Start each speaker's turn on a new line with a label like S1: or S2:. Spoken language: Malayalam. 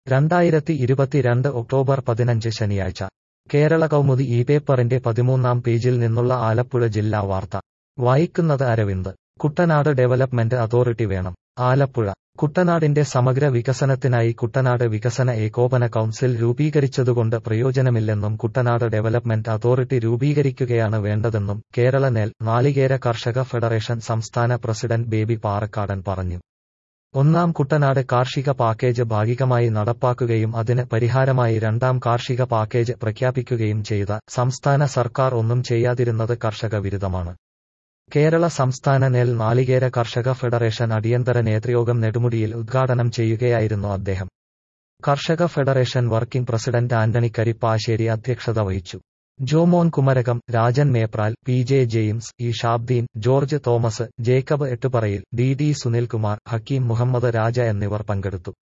S1: രണ്ടായിരത്തി ഇരുപത്തിരണ്ട് ഒക്ടോബർ പതിനഞ്ച് ശനിയാഴ്ച കേരള കൗമുദി ഈ പേപ്പറിന്റെ പതിമൂന്നാം പേജിൽ നിന്നുള്ള ആലപ്പുഴ ജില്ലാ വാർത്ത വായിക്കുന്നത് അരവിന്ദ് കുട്ടനാട് ഡെവലപ്മെന്റ് അതോറിറ്റി വേണം ആലപ്പുഴ കുട്ടനാടിന്റെ സമഗ്ര വികസനത്തിനായി കുട്ടനാട് വികസന ഏകോപന കൗൺസിൽ രൂപീകരിച്ചതുകൊണ്ട് പ്രയോജനമില്ലെന്നും കുട്ടനാട് ഡെവലപ്മെന്റ് അതോറിറ്റി രൂപീകരിക്കുകയാണ് വേണ്ടതെന്നും കേരള നെൽ നാളികേര കർഷക ഫെഡറേഷൻ സംസ്ഥാന പ്രസിഡന്റ് ബേബി പാറക്കാടൻ പറഞ്ഞു ഒന്നാം കുട്ടനാട് കാർഷിക പാക്കേജ് ഭാഗികമായി നടപ്പാക്കുകയും അതിന് പരിഹാരമായി രണ്ടാം കാർഷിക പാക്കേജ് പ്രഖ്യാപിക്കുകയും ചെയ്ത സംസ്ഥാന സർക്കാർ ഒന്നും ചെയ്യാതിരുന്നത് കർഷക വിരുദ്ധമാണ് കേരള സംസ്ഥാന നെൽ നാളികേര കർഷക ഫെഡറേഷൻ അടിയന്തര നേതൃയോഗം നെടുമുടിയിൽ ഉദ്ഘാടനം ചെയ്യുകയായിരുന്നു അദ്ദേഹം കർഷക federation working president Antony Karippassery അധ്യക്ഷത വഹിച്ചു Jomon Kumarakom Rajan Meppral P J James E Shabdeen George Thomas Jacob Ettuparayil D D Sunilkumar Hakeem Muhammad Raja എന്നിവർ പങ്കെടുത്തു